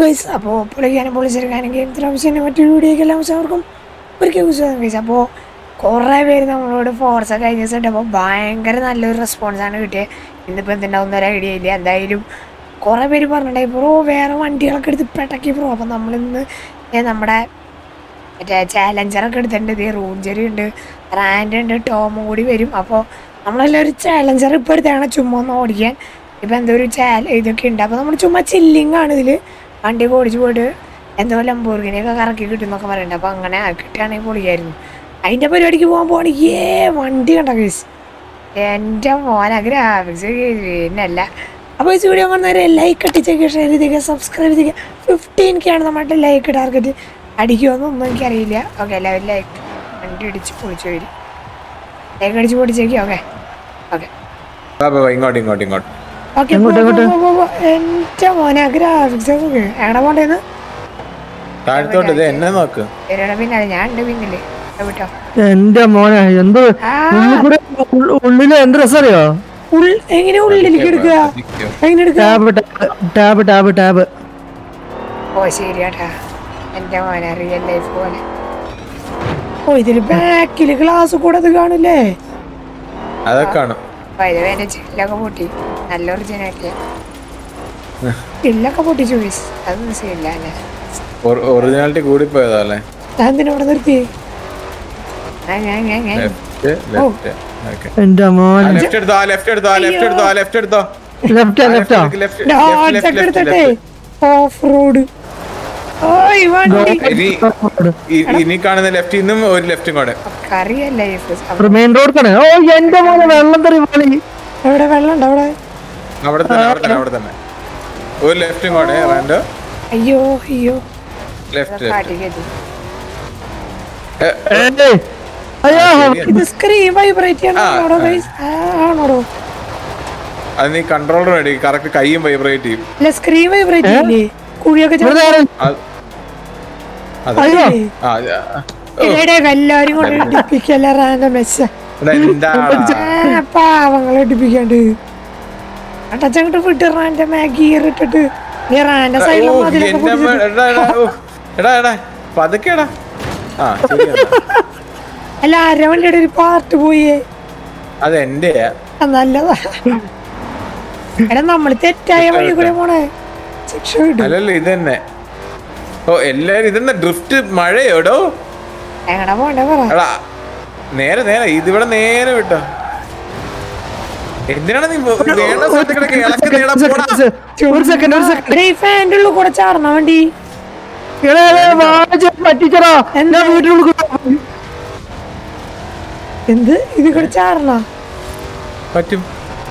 Guys അപ്പോൾ പൊളിക്കാനും പൊളിച്ചെടുക്കാനും game ത്രാവശ്യം മറ്റൊരു വീഡിയോയ്ക്ക് എല്ലാം എല്ലാവർക്കും ഒരിക്കൽ വിശ്വാസം ഗൈസ് അപ്പോൾ കുറേ പേര് നമ്മളോട് ഫോർസ് കഴിഞ്ഞ ദിവസം അപ്പോൾ ഭയങ്കര നല്ലൊരു റെസ്പോൺസാണ് കിട്ടിയത് ഇന്നിപ്പോൾ എന്തുണ്ടാവുന്ന ഒരു ഐഡിയ ഇല്ല എന്തായാലും കുറേ പേര് പറഞ്ഞിട്ടുണ്ടായി ബ്രോ വേറെ വണ്ടികളൊക്കെ എടുത്ത് പെട്ടക്കി ബ്രോ അപ്പോൾ നമ്മളിന്ന് ഏ നമ്മുടെ മറ്റേ ചാലഞ്ചറൊക്കെ എടുത്തിട്ടുണ്ട് ഇത് റൂഞ്ചറി ഉണ്ട് റാൻഡ് ഉണ്ട് ടോമും കൂടി വരും അപ്പോൾ നമ്മളെല്ലാവരും ചാലഞ്ചർ ഇപ്പോൾ എടുത്താണ് ചുമ്മാ ഒന്ന് ഓടിക്കാൻ ഇപ്പം എന്തോ ഒരു ചാല ഇതൊക്കെ ഉണ്ട് അപ്പോൾ നമ്മൾ ചുമ്മാ ചില്ലിങ് ആണ് ഇതിൽ വണ്ടിയൊക്കെ ഓടിച്ച് പോയിട്ട് എന്തോ ലംബോർഗിനെയൊക്കെ കറക്കി കിട്ടും എന്നൊക്കെ പറയുന്നുണ്ട് അപ്പോൾ അങ്ങനെ കിട്ടുകയാണെങ്കിൽ പൊളിയായിരുന്നു അതിൻ്റെ പരിപാടിക്ക് പോകാൻ പോകണമെങ്കിൽ ഏ വണ്ടി കണ്ട കേസ് എൻ്റെ മോന ഗ്രാഫിക്സ് പിന്നല്ല അപ്പോൾ ഈ വീഡിയോ കാണുന്നവരെ ലൈക്ക് അടിച്ചേക്ക് ഷെയർ ചെയ്തേക്ക് സബ്സ്ക്രൈബ് ചെയ്തേക്ക് ഫിഫ്റ്റീൻ കെ ആണ് നമ്മുടെ ലൈക്ക് ടാർഗറ്റ് അടിക്കുമെന്നൊന്നും എനിക്കറിയില്ല ഓക്കെ എല്ലാവരും ലൈക്ക് വണ്ടി അടിച്ച് പൊളിച്ചു വരും ലൈക്ക് അടിച്ച് പൊളിച്ചേക്ക് ഓക്കെ ഓക്കെ വാ, വാ, വാ, ഇങ്ങോട്ട് ഇങ്ങോട്ട് ഇങ്ങോട്ട് ഓക്കെ എൻ്റെ മോനെ ഗ്രാഫിക്സ് ഒക്കെ എവിടെ പോണ്ടേന്ന് താഴത്തോട്ട് ഇത് എന്നെ നോക്ക് പേരുടെ പിന്നാലെ ഞാൻ ഉണ്ട് പിന്നില് വിട്ടോ എന്റെ മോനെ എന്തോ ആ ഉള്ളിൽ കൂടെ ഉൾ- ഉള്ളില് എന്ത് രസറിയോ ഉൾ- എങ്ങനെ ഉള്ളിലേക്ക് എടുക്കുക എങ്ങനെ എടുക്കുക ടാബ് ടാബ് ടാബ് ടാബ് ഓ ശരിയാട്ടാ എൻ്റെ മോനെ റിയൽ ലൈഫ് പോലെ ഓ ഇതില് ബാക്കില് ഗ്ലാസ് കൂടെ അത് കാണില്ലേ അതൊക്കെ കാണും വൈദ്യുതി എന്റെ ചില്ലൊക്കെ പൊട്ടി നല്ല ഒറിജിനാലിറ്റിയാ ചില്ലൊക്കെ പൊട്ടിച്ചു മിസ് അതൊന്നും ശരിയില്ല അല്ലേ ഒറിജിനാലിറ്റി കൂടിപ്പോയതാ അല്ലേ ഞാൻ എന്തിനാ ഇവിടെ നിർത്തി ആ, ഞാൻ ഞാൻ ഞാൻ ലെഫ്റ്റ് ലെഫ്റ്റ് ഓക്കെ എന്റെ മോൻ ലെഫ്റ്റ് എടുത്തോ ലെഫ്റ്റ് എടുത്തോ ലെഫ്റ്റ് എടുത്തോ ലെഫ്റ്റ് എടുത്തോ ലെഫ്റ്റാ ലെഫ്റ്റാ ലെഫ്റ്റ് ഡോട്ട്സ് ഒക്കെ എടുത്തിട്ടേ ഓഫ് റോഡ് ഓയ് വണ്ടി ഇനി ഇ- ഇനി കാണുന്ന ലെഫ്റ്റ് ഇന്നും ഒരു ലെഫ്റ്റും കൂടെ കറിയല്ല ലൈഫ് മെയിൻ റോഡ് തന്നെ ഓ എന്റെ മോനെ വെള്ളം തെറി പോലെ എവിടെ വെള്ളം ഉണ്ടോ അവിടെ അവിടെ തന്നെ അവിടെ തന്നെ അവിടെ തന്നെ ഒരു ലെഫ്റ്റും കൂടെ വേണ്ട അയ്യോ അയ്യോ ലെഫ്റ്റ് കാട്ടിക്കത്തി ഏയ്. അയ്യോ ഇത് സ്ക്രീൻ വൈബ്രേറ്റ് ചെയ്യണോ ഗൈസ് ആണോടോ അത് നീ കൺട്രോളർ വേണ്ടി കറക്റ്റ് കൈയും വൈബ്രേറ്റ് ചെയ്യും അല്ല സ്ക്രീൻ വൈബ്രേറ്റ് ചെയ്യില്ലേ കുഴിയൊക്കെ ഇവിടെ ചാടി- നേരെ അത് അത് അയ്യോ ആ, ആ, ഇതിടെ എല്ലാരും കൊണ്ട് ഇടിപ്പിക്കല്ല റാൻഡം മെസ്സ എടാ, എന്താടാ പാവങ്ങളെ ഇടിപ്പിക്കാണ്ട് അടച്ചങ്ങോട്ട് വിട്ട് റാൻഡം ഗിയർ ഇട്ടിട്ട് നീ റാൻഡം ഓ, സൈഡിലും അതിലൊക്കെ എന്റെ അമ്മ, എടാ, എടാ, ഓ, എടാ എടാ പതുക്കെടാ ആ ശരി എന്നാ. അല്ല അരവള്ളിയുടെ ഒരു പാർട്ട് പോയേ അത് എന്റെ ആ, നല്ലതാ എടാ നമ്മള് തെറ്റായ വഴി കൂടെ പോണേ ശിക്ഷ കിട്ടും അല്ലല്ലോ ഇത് തന്നെ ഓ എല്ലാരും ഇതെന്താ ഡ്രിഫ്റ്റ് മഴയോടോ എങ്ങടാ പോണ്ടേ പറ എടാ നേരെ നേരെ ഇതിവിടെ നേരെ വിട്ടോ എന്തിനാണ് നീ പോ- വേണ്ട സ്ഥലത്ത് കിടക്ക് ഇളക്കി നേടാ പോടാ ഒരു സെക്കൻഡ് ഒരു സെക്കൻഡ് എടാ, ഈ ഫാൻ്റെ ഉള്ളിൽ കൂടെ ചാടണ വണ്ടി പറ്റിച്ചടാ ഞാൻ വീട്ടിൽ കൊടുക്കും എന്ത് ഇത് കൂടെ ചാടണ പറ്റും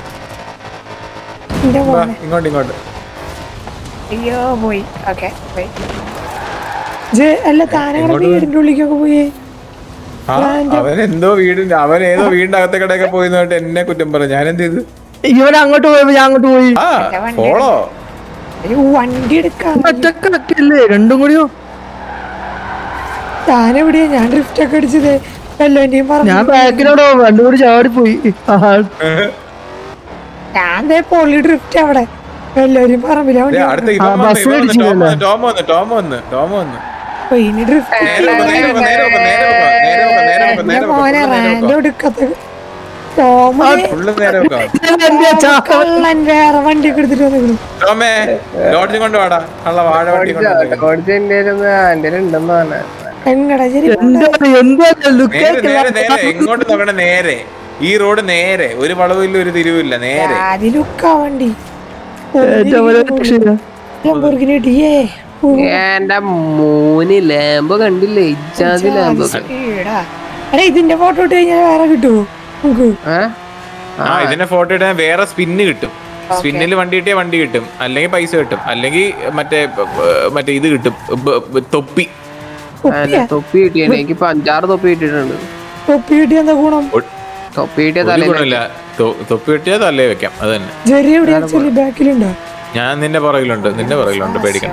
എന്റെ വാ, മോനെ ഇങ്ങോട്ട് ഇങ്ങോട്ട് അയ്യോ പോയി ഓക്കെ പോയി ജെ അല്ല താനങ്ങളുടെ വീടിന്റെ ഉള്ളിലേക്കൊക്കെ പോയി ആ അവൻ എന്തോ വീടിന്റെ അവൻ ഏതോ വീടിന്റെ അകത്തേക്കടയൊക്കെ പോയി എന്നിട്ട് എന്നെ കുറ്റം പറഞ്ഞു ഞാൻ എന്ത് ചെയ്തു ഇവൻ അങ്ങോട്ട് പോയപ്പോ ഞാൻ അങ്ങോട്ട് പോയി ആ ഫോളോ ഒരു വണ്ടി എടുക്കാം ഒറ്റക്കല്ലേ രണ്ടും കൂടിയോ താനെവിടെയാ ഞാൻ ഡ്രിഫ്റ്റ് ഒക്കെ അടിച്ചത് വല്ലോന്റെയും പറഞ്ഞു ഞാൻ ബാക്കിലോടോ രണ്ടും കൂടി ചാടിപ്പോയി ആഹാ. ഞാൻ ദേ പൊളി ഡ്രിഫ്റ്റ് അവിടെ വല്ലോരും പറമ്പില്ല വണ്ടി അടുത്ത ആ, ഇവൻ വന്നു, ബസ് ഇവൻ വന്നു, മേടിച്ചില്ലല്ലോ. ടോം വന്നു, ടോം വന്നു ടോം വന്നു ടോം വന്നു അപ്പൊ ഇനി ഡ്രിഫ്റ്റ് നേരെ വെക്ക്, നേരെ വെക്ക്, നേരെ വെക്ക്, നേരെ വെക്ക്, നേരെ വെക്ക്, നേരെ വെക്ക്, എന്റെ നേരെ വെക്ക്, മോനെ full നേരെ റാൻഡ് വെക്ക്. എടുക്കത്ത് ടോമ് ഫുള്ള് നേരെ വെക്കാം ഇതെന്താ ചാ- കള്ളൻ വേറെ വണ്ടി ഒക്കെ എടുത്തിട്ട് വന്നിരുന്നു ടോമേ ലോഡ്ജും കൊണ്ട് വാടാ കള്ള വാഴ വണ്ടി കൊണ്ട് വന്നേക്കുന്നു. ഓടിച്ച എന്റെ എന്റെ ഉണ്ടെന്ന് പറഞ്ഞ എങ്ങടാ ശരി എന്താ എന്താ look നേരെ ഒക്കെ നേരെ നേരെ എങ്ങോട്ട് നോക്കണേ നേരെ ഈ റോഡ് നേരെ ഒരു വളവില്ല ഒരു തിരിവില്ല നേരെ അതിലുക്കാ വണ്ടി എന്റെ മോനെ രക്ഷയില്ല. ലംബോർഗിനി കിട്ടിയേ എന്റെ മോന് ലാമ്പോ കണ്ടില്ലേ ഇജാതി ലാമ്പോ ഈടാ. എടാ ഇതിന്റെ ഫോട്ടോ ഇട്ട് കഴിഞ്ഞാൽ വേറെ കിട്ടുമോ നമുക്ക് ആ ഇതിന്റെ ഫോട്ടോ ഇടാൻ വേറെ സ്പിന്ന് കിട്ടും സ്പിന്നിൽ വണ്ടി കിട്ടിയ വണ്ടി കിട്ടും അല്ലെങ്കിൽ പൈസ കിട്ടും അല്ലെങ്കിൽ മറ്റേ ഏർ, മറ്റേ ഇത് കിട്ടും ബ- ബ- തൊപ്പി തൊപ്പിയാ തൊപ്പി കിട്ടിയ എനിക്കിപ്പോ അഞ്ചാറ് തൊപ്പി കിട്ടിയിട്ടുണ്ട് തൊപ്പി കിട്ടി എന്താ ഗുണം ഒ- തൊപ്പി കിട്ടിയ ഒരു തല ഗുണമില്ല തൊ- തൊപ്പി കിട്ടിയാൽ തലേ വെക്കാം അത് തന്നെ ചെറിയ എവിടെയാ ചെറിയ ബാക്കിലുണ്ടോ ഞാൻ നിന്റെ പുറകിലുണ്ട് നിന്റെ പുറകിലുണ്ട് പേടിക്കണ്ട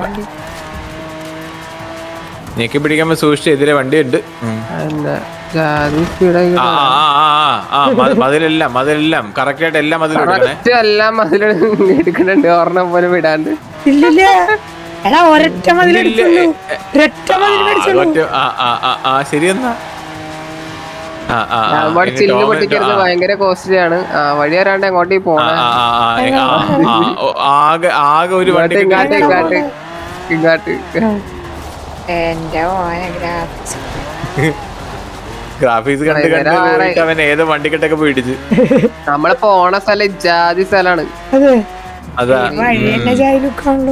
നീക്കി പിടിക്കുമ്പോ സൂക്ഷിച്ച് എതിരെ വണ്ടി ഉണ്ട് ഉം. ജാതി സ്പീഡായി ആ ആ ആ ആ, ആ മ- മതിലെല്ലാം മതിലെല്ലാം കറക്റ്റ് ആയിട്ട് എല്ലാം മതിലും എടുക്കണേ കറക്റ്റ് എല്ലാം അതിൽ എടുക്കണുണ്ട് ഓർണം പോലെ വിടാണ്ട് ഇല്ലില്ല എടാ ഒരൊറ്റ മതിലടിച്ചുള്ളൂ ഒരൊറ്റ ആ, മതിലടിച്ചുള്ളൂ അത് മറ്റേ- ആ, ആ, ആ, ആ, ശരി എന്നാ ആ, ആ, ആ, ഒരുപാട് ഇനി ചില്ല് ടോമിന് പൊട്ടിക്കരുത് ആ, ഭയങ്കര കോസ്റ്റ്ലി ആണ് ആ, വഴി അറിയാണ്ട് എങ്ങോട്ടേ ആ, പോണേ ആ, ആ, ആ, ആ, ആ, ഓ, ആകെ ആകെ ഒരു വണ്ടി ഇങ്ങാട്ട് ഇങ്ങാട്ട് ഇങ്ങാട്ട് ഇങ്ങാട്ട് എന്റെ മോനെ ഗ്രാഫിക്സ് ഗ്രാഫിക്സ് കണ്ട് കണ്ട് ഭയങ്കര പോയിട്ട് അവൻ ഏതോ വണ്ടിക്കെട്ടൊക്കെ പിടിച്ച് നമ്മള് പോണ സ്ഥലം ജാതി സ്ഥലാണ് അതെ അതാ വഴി തന്നെ ചായ ലുക്കാണല്ലോ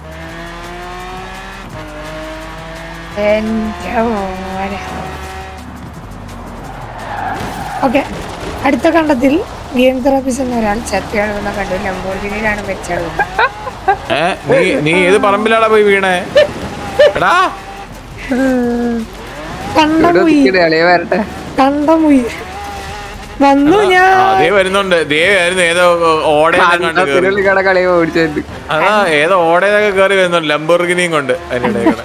എന്റെ മോനെ ഓക്കെ അടുത്ത കണ്ടത്തിൽ ഗെയിം തെറാപ്പിസ്റ്റ് എന്ന ഒരാൾ ചത്തി കിടക്കുന്ന കണ്ടു ലംബോർഗിനിയിലാണ് വെച്ചത് ഏ നീ നീ ഏത് പറമ്പിലാടാ പോയി വീണേ എടാ കണ്ട ഇവിടെ മുയി നിൽക്കണേ അളിയ വരട്ടെ കണ്ട മുയി വന്നു ആ, ഞാൻ ദേ വരുന്നുണ്ട് ദേ ആയിരുന്നു ഏതോ ഓടയൊക്കെ കണ്ട് കേറി തിരുള്ളി കട കളിയ ഓടിച്ചിട്ടുണ്ട് അതാ ഏതോ ഓടയൊക്കെ കയറി വരുന്നുണ്ട് ലംബോർഗിനിയും കൊണ്ട് അതിനിടെ കൂടെ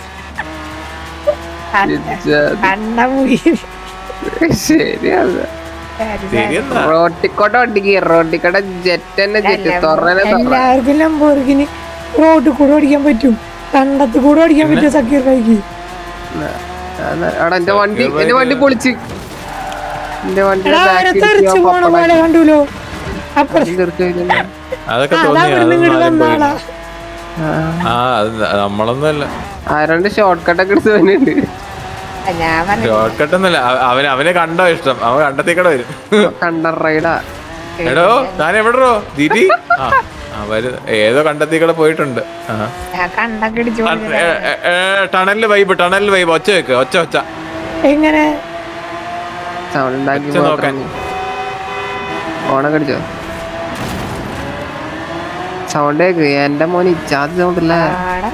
കണ്ട മുയി ശരിയാണ് ശരി എന്നാ റോട്ടിക്കോട്ട വണ്ടിക്ക് റോട്ടിക്കോട്ട ജെറ്റ് തന്നെ ജെറ്റ് തുറന്നെ തുറ എല്ലാവർക്കും ലംബോർഗിനി റോഡിൽ കൂടെ ഓടിക്കാൻ പറ്റും കണ്ടത്ത് കൂടെ ഓടിക്കാൻ പറ്റും സക്കീർ ബൈക്ക് അവിടെ എന്റെ വണ്ടി എന്റെ വണ്ടി പൊളിച്ച് എന്റെ വണ്ടിയുടെ എടാ അവരെ തെറിച്ച് പോണ പോലെ കണ്ടുല്ലോ അപ്പുറം അതൊക്കെ അതാ തോന്നി അവിടെ ഇങ്ങോട്ട് അതൊന്നും ആരും വന്നാളാ പോയില്ല. ആ അത് നമ്മളൊന്നും അല്ല ആരോണ്ട് ഷോർട്ട് കട്ട് ഒക്കെ എടുത്ത് തന്നെയുണ്ട് ഞാൻ പറഞ്ഞു ഷോർട്ട് കട്ട് ഒന്നുമല്ല അവന് അവനെ കണ്ടോ ഇഷ്ടം അവൻ കണ്ടത്തേക്കടെ വരും കണ്ടർ റൈഡാ എടോ താൻ എവിടെയോ ദീദി ആ ആ വരും ഏതോ കണ്ടത്തേക്കടെ പോയിട്ടുണ്ട് ആ ഞാൻ കണ്ടൊക്കെ ഇടിച്ചു ടണലില് വൈബ് ടണലില് വൈബ് ഒച്ച വെക്ക് ഒച്ച ഒച്ച എങ്ങനെ സൗണ്ട് ഉണ്ടാക്കി ഒച്ച നോക്കാൻ. ഓണൊക്കെ അടിച്ചോ സൗണ്ട് കേക്ക് എന്റെ മോന് ഇച്ചാതി സൗണ്ട് ഇല്ല ആടാ.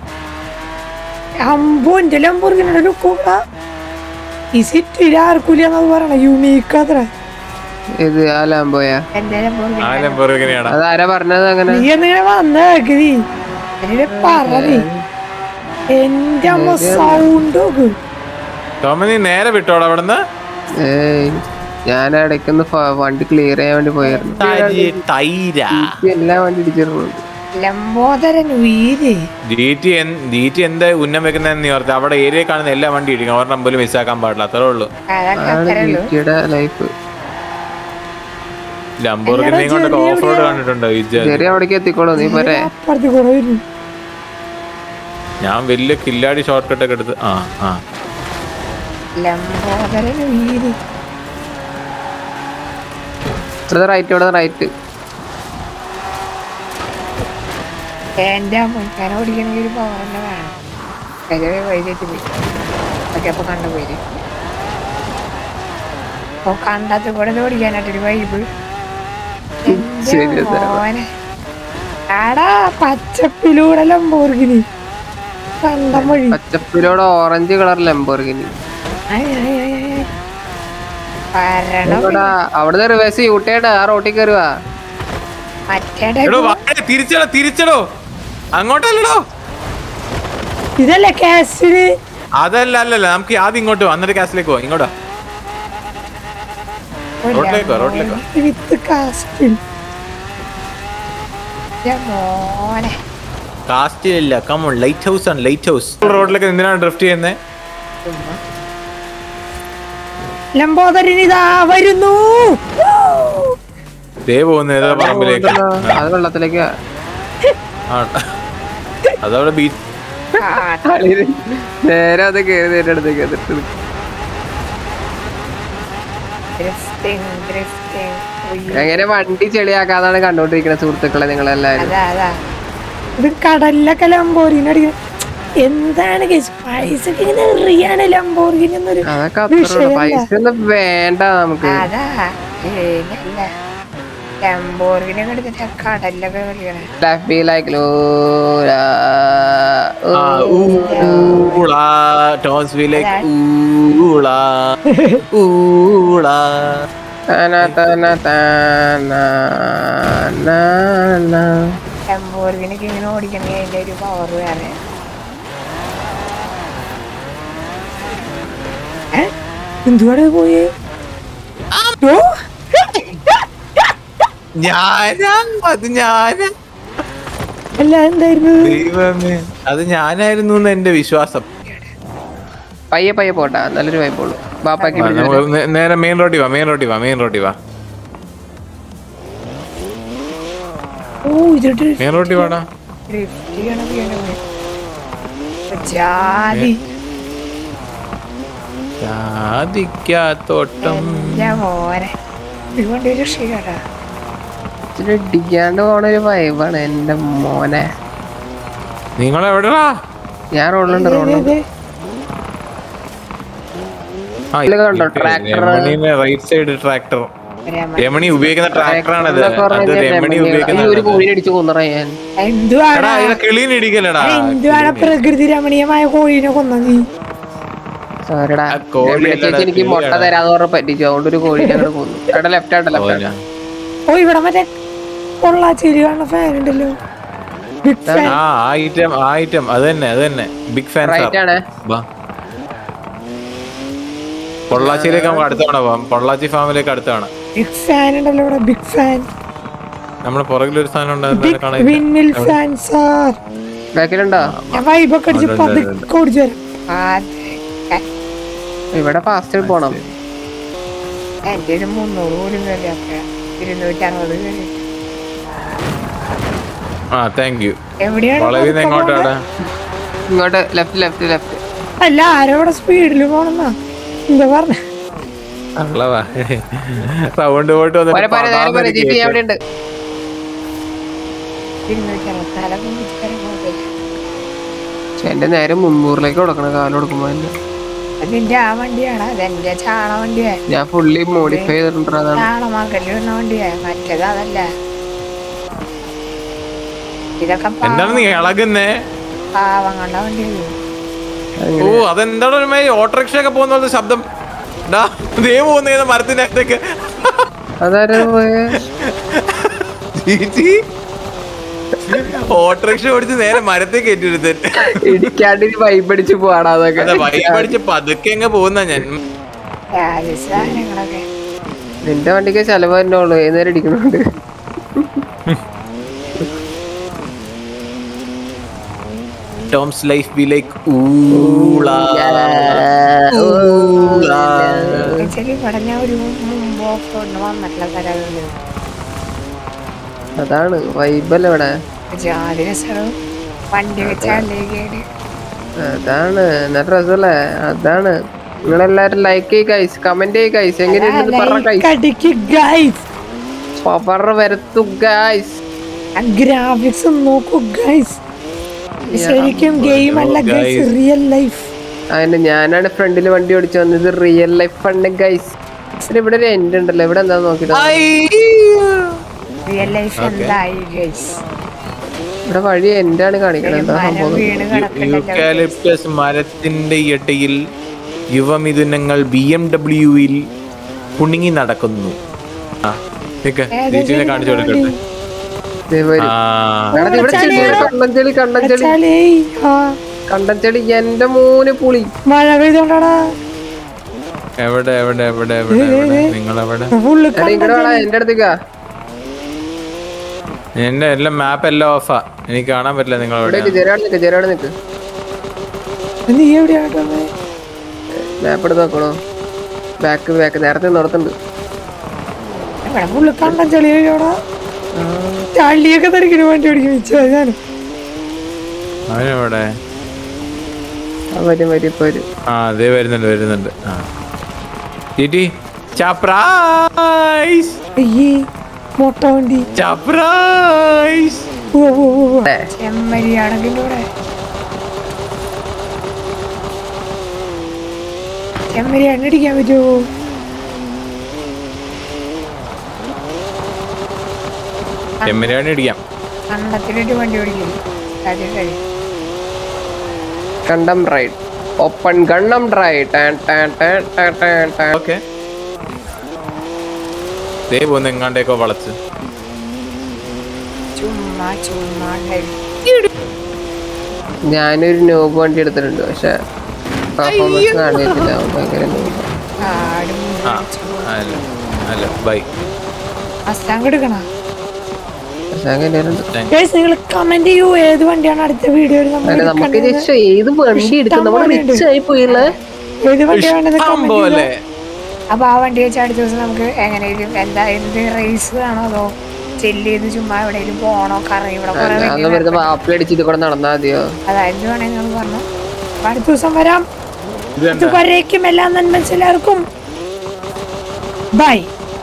അമ്പോ എന്റെ ലംബോർഗിനിയുടെ ലുക്കൂട ഈ സിറ്റിയിൽ ആർക്കൂല എന്നത് പറയണ യുണീക്ക് അത്ര ഇത് ആ ലാംബോയാ എന്റെ ലംബോർഗിനി ആ ലംബോർഗിനിയാണ് അതാരാ പറഞ്ഞത് അങ്ങനെ നീ എന്നിങ്ങനെ വന്നേക്ക് നീ എന്നിട്ട് പറ നീ എന്റെ അമ്മ സൗണ്ട് നോക്ക് ടോമ നീ നേരെ വിട്ടോടാ അവിടുന്ന് ഏയ് ഞാൻ ഇടയ്ക്കൊന്ന് ഫ- വണ്ടി ക്ലിയർ ചെയ്യാൻ വേണ്ടി പോയിരുന്നു തൈര ഈ എല്ലാ വണ്ടി ഇടിച്ചിട്ടുണ്ട് ലംബോദരൻ ഉയര് ഡി ടി ഡി ടി എന്താ ഉന്നം വെക്കുന്നതെന്ന് നീ ഓർത്ത് അവിടെ ഏരിയ കാണുന്ന എല്ലാ വണ്ടി ഇടിക്കണം ഒരെണ്ണം പോലും മിസ്സാക്കാൻ പാടില്ല അത്രേ ഉള്ളൂ അതൊക്കെ അതാണ് അത്രേ ഉള്ളൂ ജിറ്റിയുടെ ലൈഫ് ലംബോർഗിനെയും കൊണ്ട് ഓഫ് റോഡ് കണ്ടിട്ടുണ്ടോ വിജയ് ചെറിയ അവിടേക്ക് എത്തിക്കോളൂ നീ പോരെ അപ്പുറത്ത് കൂടെ വരും ഞാൻ വലിയ കില്ലാടി ഷോർട്ട് കട്ട് ഒക്കെ എടുത്ത് ആ ആ ലംബോദരൻ ഉയര് ഇവിടെ റൈറ്റ് ഇവിടെ റൈറ്റ് എന്റെ മുൻകാനം ഓടിക്കണമെങ്കിൽ ഒരു പവർ തന്നെ വേണം കരുവേ വൈകിട്ട് പോയി ഓക്കെ അപ്പൊ കണ്ട പോയി അപ്പൊ കണ്ടത്ത് കൂടെ ഇത് ഓടിക്കാനായിട്ടൊരു വൈബ് ശരി, എന്റെ അതെ. മോനെ ആടാ പച്ചപ്പിലൂടെ ലംബോർഗിനി കണ്ടം വഴി പച്ചപ്പിലൂടെ ഓറഞ്ച് കളർ ലംബോർഗിനി ആയ് ആയ് ആയ് ആയ്. വരണം ഇവിടെ അവിടുന്ന് റിവേഴ്സ് യൂട്ടേഡ് ആ റോട്ടിൽ കയറുവാ മറ്റേ എടോ വാ, തിരിച്ചടോ തിരിച്ചടോ അങ്ങോട്ടല്ലടോ ഇതല്ലേ കാസിന് അതല്ല അല്ലല്ല നമുക്ക് ആദ്യം ഇങ്ങോട്ട് വാ, എന്നിട്ട് കാസിലേക്ക് പോവാം ഇങ്ങോട്ടാ റോഡിലേക്കോ, റോഡിലേക്കോ. വിത്ത് കാസ്റ്റിൽ മോനെ കാസ്റ്റിലില്ല കമോൺ ലൈറ്റ് ഹൗസ് ആണ് ലൈറ്റ് ഹൗസ് റോഡിലേക്ക് എന്തിനാണ് ഡ്രിഫ്റ്റ് ചെയ്യുന്നത് ലംബോദരൻ ഇതാ വരുന്നു ദേ പോകുന്ന ഏതോ പറമ്പിലേക്ക് അത് വെള്ളത്തിലേക്ക് ആ. അതവിടെ ബീച്ച് നേരെ അത് കയറി എന്റെ അടുത്തേക്ക് എന്നിട്ട് ഡ്രിഫ്റ്റിംഗ് ഡ്രിഫ്റ്റിംഗ് എങ്ങനെ വണ്ടി ചെളിയാക്കാതാണ് കണ്ടോണ്ടിരിക്കുന്നത് സുഹൃത്തുക്കളെ നിങ്ങളെല്ലാരും അതാ അതാ ഇത് കടലിലൊക്കെ ലംബോർഗിനി അടിക്കുന്നത് എന്താണ് കേസ് പൈസ ഇങ്ങനെ എറിയാണ് ലംബോർഗിനി എന്നൊരു അതൊക്കെ അത്ര വിഷയമല്ല. പൈസ ഒന്നും വേണ്ട നമുക്ക് അതാ ഏനല്ല ലംബോർഗിനി ഒക്കെ എടുത്തിട്ട് കടലിലൊക്കെ കളിക്കണേ Life be like Lola. ആ, ഊള, ടോൺസ് be like ഊള, ഊള. തന തന തന ന ന. ലംബോർഗിനിക്ക് ഇങ്ങനെ ഓടിക്കണമെങ്കിൽ അതിന്റെ ഒരു പവർ വേറെ ഏ? എന്തുവാടെ പോയേ ഓ ഞാനാ അത് ഞാനാ അല്ല എന്തായിരുന്നു ദൈവമേ അത് ഞാനായിരുന്നു എന്ന് എന്റെ വിശ്വാസം പയ്യെ പയ്യെ പോട്ടാ നല്ലൊരു വൈബുള്ളൂ ബാപ്പാക്കി ആ, നമുക്ക് നേ- നേരെ മെയിൻ റോഡിൽ വാ മെയിൻ റോഡിൽ വാ മെയിൻ റോഡിൽ വാ ഓ ഇതിട്ട് മെയിൻ റോഡിൽ വാടാ ഡ്രിഫ്റ്റ് ചെയ്യണം ചെയ്യണം. ജാതി ജാതിക്കാത്തോട്ടം ഞാൻ പോരെ ഇതുകൊണ്ട് ഒരു ക്ഷീണടാ ഇച്ചിരി ഇടിക്കാണ്ട് പോണ ഒരു വൈബാണ് എന്റെ മോനെ നിങ്ങൾ എവിടെടാ ഞാൻ റോളുണ്ട് റോളുണ്ട് ഇതിലൊക്കെ കണ്ടോ, tractor. Right side tractor Ramani ഉപയോഗിക്കുന്ന ട്രാക്ടറാണത് അത് രമണി ഈ ഒരു ഉപയോഗിക്കുന്ന കോഴിനെ അടിച്ച് കൊന്നറ ഞാൻ എന്തുവാണ് എടാ ഇതിനെ കിളീന് ഇടിക്കലടാ എന്തുവാണ് പ്രകൃതി രമണീയമായ കോഴീനെ കൊന്ന നീ സോറിടാ ആ കോഴി ചേച്ചി അല്ലടാ, എനിക്ക് മുട്ട കിളിയാടാ. തരാന്ന് പറഞ്ഞ പറ്റിച്ചു അതുകൊണ്ട് ഒരു കോഴിനെ അങ്ങോട്ട് കൊന്നു എടാ ലെഫ്റ്റ് ആട്ടെ ലെഫ്റ്റ് ആട്ടെ ഓ ഇവിടെ മറ്റേ പൊള്ളാച്ചേരി കാണുന്ന ഫാൻ ഉണ്ടല്ലോ ബിഗ് ഫാൻ ആ ഐറ്റം ആ ഐറ്റം അത് തന്നെ അത് തന്നെ ബിഗ് ഫാൻ റൈറ്റ് ആണ് പൊള്ളാച്ചിയിലേക്ക് നമുക്ക് അടുത്ത തവണ പോവാം പൊള്ളാച്ചി ഫാമിലേക്ക് അടുത്ത തവണ ബിഗ് ഫാൻ ഉണ്ടല്ലോ ഇവിടെ ബിഗ് ഫാൻ നമ്മുടെ പുറകിൽ ഒരു സാധനം ഉണ്ടായിരുന്നു ബിഗ് കാണാൻ വിൻമിൽ ഫാൻ സാർ ബാക്കിലുണ്ടോ ഞാൻ വൈബൊക്കെ അടിച്ച് ഉണ്ട്, ഉണ്ട്, പതുക്കെ ഓടിച്ചു തരാം അതെ ഇവിടെ ഫാസ്റ്റ് പോണം എന്റെ ഒരു മുന്നൂറ് പോലും കയറി അത്ര ഇരുന്നൂറ്റി അറുപത് കയറി ആ താങ്ക് യു എവിടെയാണ് വളവിൽ നിന്ന് പതുക്കെ എങ്ങോട്ടാടാ ഇങ്ങോട്ട് ലെഫ്റ്റ് ലെഫ്റ്റ് ലെഫ്റ്റ് പോണെ? അല്ല ആരോടെ സ്പീഡിൽ പോണെന്നാ എന്താ പറഞ്ഞ അള്ളവാ സൗണ്ട് പോയിട്ട് പോരെ വന്നിട്ട് പോരെ നേരെ പോരെ പടാന്നൊരു ജിപി കേക്ക്. അവിടെ ഉണ്ട് ഇരുന്നൂറ്റി അറുപത്തിനാലൊക്കെ കുഴപ്പമില്ല പക്ഷെ എന്റെ നേരെ മുന്നൂറിലേക്ക് കൊടുക്കണം കാലം കൊടുക്കുമ്പോ തന്നെ അതിന്റെ ആ വണ്ടിയാണ് അതെന്റെ ചാണ വണ്ടിയാ ഞാൻ ഫുള്ളി മോഡിഫൈ ചെയ്തിട്ടുണ്ട് അതാണ് ചാണമാക്കല് വന്ന വണ്ടിയാ മറ്റേത് അതല്ല ഇതൊക്കെ എന്താണ് നീ ഇളകുന്നേ പാവം കണ്ട വണ്ടിയല്ലേ ഓ അതെന്താണ് ഒരു മാതിരി ഓട്ടോറിക്ഷ ഒക്കെ പോകുന്ന പോലത്തെ ശബ്ദം ഡാ ദേ പോകുന്ന മരത്തിന്റെ അകത്തേക്ക് അതാരും പോയെ ചേച്ചി ഓട്ടോറിക്ഷ ഓടിച്ച് നേരെ മരത്തേക്ക് കയറ്റിയെടുത്തൻ ഇടിക്കാണ്ട് വൈബ് അടിച്ച് പോവാടാ അതൊക്കെ അതെ വൈകി പഠിച്ച് പതുക്കെ അങ്ങ് പോകുന്ന ഞാൻ സാധനങ്ങളൊക്കെ നിന്റെ വണ്ടിക്ക് ചെലവ് തന്നെ ഉള്ളു ഏത് നേരം ഇടിക്കണുണ്ട് ടോംസ് ലൈഫ് ബി ലൈക്ക് ഊളാ ഊളാ ശരി ഇവിടെ ഞാൻ ഒരു മുമ്പ് ഓഫ് റോഡിന് വന്നിട്ടുള്ള സ്ഥലമുണ്ട് അതാണ് വൈബല്ല ഇവിടെ ജാതി രസവും വണ്ടി വെച്ചാലേക്ക് അതാണ് നല്ല രസമല്ലേ അതാണ് നിങ്ങളെല്ലാരും ലൈക്ക് ചെയ്യ കൈസ് കമന്റ് ചെയ്യ കൈസ് എങ്ങനെയുണ്ടെന്ന് പറ കൈസ് കടിക്ക് ഗൈസ് പവർ വരത്തു ഗൈസ് ഗ്രാഫിക്സ് നോക്കൂ ഗൈസ് ശരിക്കും ഗെയിം അല്ല ഗൈസ് guys. റിയൽ ലൈഫ് അതിന് ഞാനാണ് ഫ്രണ്ടിൽ വണ്ടി ഓടിച്ചു വന്നത് റിയൽ ലൈഫ് ഫണ്ട് ഗൈസ് ഇവിടെ ഒരു എൻഡ് ഉണ്ടല്ലോ ഇവിടെ എന്താ നോക്കിട്ട് റിയൽ ലൈഫ് എന്തായി ഗൈസ് ഇവിടെ വഴി എൻഡ് ആണ് കാണിക്കണത് എന്താ മരം സംഭവം വീണ് കിടക്കണ്ടല്ലോ യൂക്കാലിപ്റ്റസ് മരത്തിന്റെ ഇടയിൽ യുവമിഥുനങ്ങൾ ബി എം ഡബ്ല്യുവിൽ കുണുങ്ങി നടക്കുന്നു ആ നിക്ക്, ദീക്ഷിനെ കാണിച്ചു കൊടുക്കട്ടെ ദേ വരൂ. ആ എടാ, ഇവിടെ ചെടിയാണ് കണ്ടൻചെളി കണ്ടൻചെളി വെച്ചാലേ ആ കണ്ടൻചെളി എന്റെ മൂന്ന് പുളി മഴ പെയ്തോണ്ടാടാ എവിടെ എവിടെ എവിടെ എവിടെ എവിടെ നിങ്ങൾ എവിടെ ഫുള്ള് എടാ ഇങ്ങടെ വേടാ എന്റെ അടുത്തേക്കാ എന്റെ എല്ലാം മാപ്പ് എല്ലാം ഓഫാ എനിക്ക് കാണാൻ പറ്റില്ല നിങ്ങൾ എവിടെ ഇവിടേക്ക് ജെരാട് നിക്ക് ജെരാട് നിക്ക് നീ എവിടെയാട്ടോ മാപ്പ് എടുത്ത് നോക്കണോ ബാക്ക് ബാക്ക് നേരത്തെ നടത്തുന്നുണ്ട് ഇവിടെ ഫുള്ള് കണ്ടം ചെളിയോടാ ചള്ളിയൊക്കെ തടിക്കണ വണ്ടി ഓടിക്കാൻ വെച്ചാ ഞാൻ അവനെവിടെ ആ വരും വരും ഇപ്പൊ വരും ആ അതേ വരുന്നുണ്ട് വരുന്നുണ്ട് ആ ചേട്ടി ചപ്രൈസ് അയ്യേ മൊട്ട വണ്ടി ചപ്രൈസ് ഓ ഓ ഓ ഓ. ഏ, ചെമ്മരിയാണെങ്കിൽ ഇവിടെ ചെമ്മരിയാണ് അടിക്കാൻ പറ്റുമോ ചെമ്മരിയാണി ഇടിക്കാം കണ്ടത്തിലിട്ട് വണ്ടി ഓടിക്കില്ല കാര്യം കഴിയും കണ്ടം റൈഡ് ഓപ്പൺ ഗണ്ണം ഡ്രൈ ടാൻ ടാൻ ടാൻ ടാൻ ടാൻ ടാൻ ഓക്കെ ദേ പോന്ന് എങ്ങാണ്ടേക്കോ വളച്ച് ചുമ്മാ ചുമ്മാ ഉണ്ടായി. ഞാനൊരു നോബ് വണ്ടി എടുത്തിട്ടുണ്ട് പക്ഷെ പെർഫോമൻസ് കാണിയിട്ടില്ല ഭയങ്കര noob ആ. കാടും ആ അല്ല അല്ല ബൈ അസ്താങ്ക് എടുക്കണ അങ്ങനെ ഉണ്ട് ഗൈസ് നിങ്ങൾ കമന്റ് ചെയ്യൂ ഏത് വണ്ടിയാണ് അടുത്ത വീഡിയോയിൽ നമ്മൾ അല്ല, നമുക്ക് എടുക്കേണ്ടത്? ജസ്റ്റ് ഏത് വണ്ടി എടുക്കും നമ്മൾ പോലെയുണ്ട്. റിച്ച് ആയി പോയില്ലേ ഏത് വണ്ടിയാണ് ഇഷ്ടം പോലെ അപ്പൊ ആ വണ്ടി വെച്ച് അടുത്ത ദിവസം നമുക്ക് എങ്ങനെയും എന്താ എന്ത് റേസ് ആണോ അതോ ചെല്ല് ചെയ്ത് ചുമ്മാ എവിടെയെങ്കിലും പോണോ കറങ്ങി ഇവിടെ കുറെ അന്ന് വെറുതെ വാപ്പി അടിച്ച് ഇത് കൂടെ നടന്നാ മതിയോ അതായത് വേണമെങ്കിൽ നിങ്ങൾ പറഞ്ഞു അപ്പൊ അടുത്ത ദിവസം വരാം ഇത് കണ്ടോ? ഇതുവരേക്കും എല്ലാ നന്മ എല്ലാവർക്കും ബൈ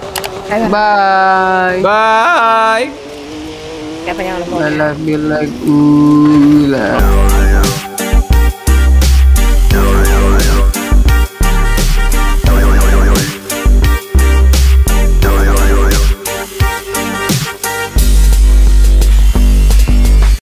ബൈ ബൈ അപ്പൊ ഞങ്ങൾ I love you like ooh, la.